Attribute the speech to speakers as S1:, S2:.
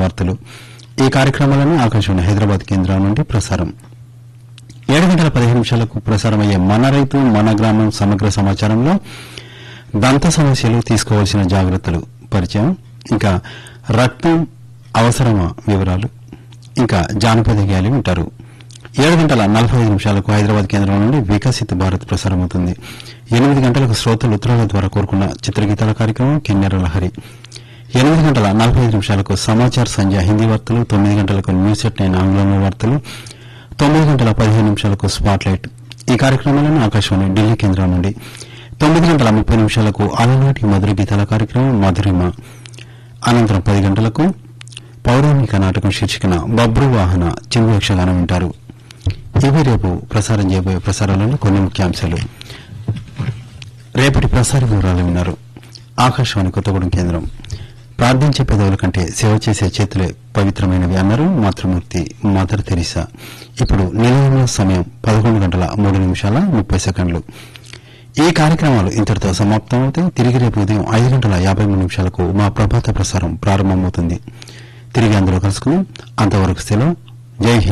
S1: వార్తలు ఈ కార్యక్రమాలను ఆకాశవాణి హైదరాబాద్ కేంద్రం నుండి ప్రసారం ఏడు గంటల పదిహేను నిమిషాలకు ప్రసారమయ్యే మన రైతు మన గ్రామం సమగ్ర సమాచారంలో దంత సమస్యలు తీసుకోవాల్సిన జాగ్రత్తలు పరిచయం ఇంకా రక్తం అవసరమా వివరాలు ఇంకా జానపద గేయాలు వింటారు ఏడు గంటల నలభై ఐదు నిమిషాలకు హైదరాబాద్ కేంద్రం నుండి వికసిత్ భారత్ ప్రసారమవుతుంది ఎనిమిది గంటలకు శ్రోతలు ఉత్తరాల ద్వారా కోరుకున్న చిత్రగీతాల కార్యక్రమం కిన్నెర లహరి ఎనిమిది గంటల నలభై ఐదు నిమిషాలకు సమాచార్ సంధ్య హిందీ వార్తలు తొమ్మిది గంటలకు న్యూస్ ఎట్ నైన్ ఆంగ్లంలో వార్తలు తొమ్మిది గంటల పదిహేను నిమిషాలకు స్పాట్ లైట్ ఈ కార్యక్రమాలను ఆకాశవాణి ఢిల్లీ కేంద్రం నుండి తొమ్మిది గంటల ముప్పై నిమిషాలకు అలనాటి మధుర గీతాల కార్యక్రమం మధురిమ అనంతరం పది గంటలకు పౌరాణిక నాటకం శీర్షికన బబ్రు వాహన చిందు యక్షగానం వింటారు ఇవి రేపు ప్రసారం చేయబోయే ప్రసారాలలో కొన్ని ముఖ్యాంశాలు రేపటి ప్రసార వివరాలు విన్నారు ఆకాశవాణి కొత్తగూడెం కేంద్రం ప్రార్థించే పెదవుల కంటే సేవ చేసే చేతులే పవిత్రమైనవి అన్నారు మాతృమూర్తి మదర్ తెరీసా ఇప్పుడు నిలయన సమయం పదకొండు గంటల మూడు నిమిషాల ముప్పై సెకండ్లు ఈ కార్యక్రమాలు ఇంతటితో సమాప్తమవుతాయి తిరిగి రేపు ఉదయం ఐదు గంటల యాభై మూడు నిమిషాలకు మా ప్రభాత ప్రసారం ప్రారంభమవుతుంది తిరిగి అందులో కలుసుకుందాం అంతవరకు సెలవు జై హింద్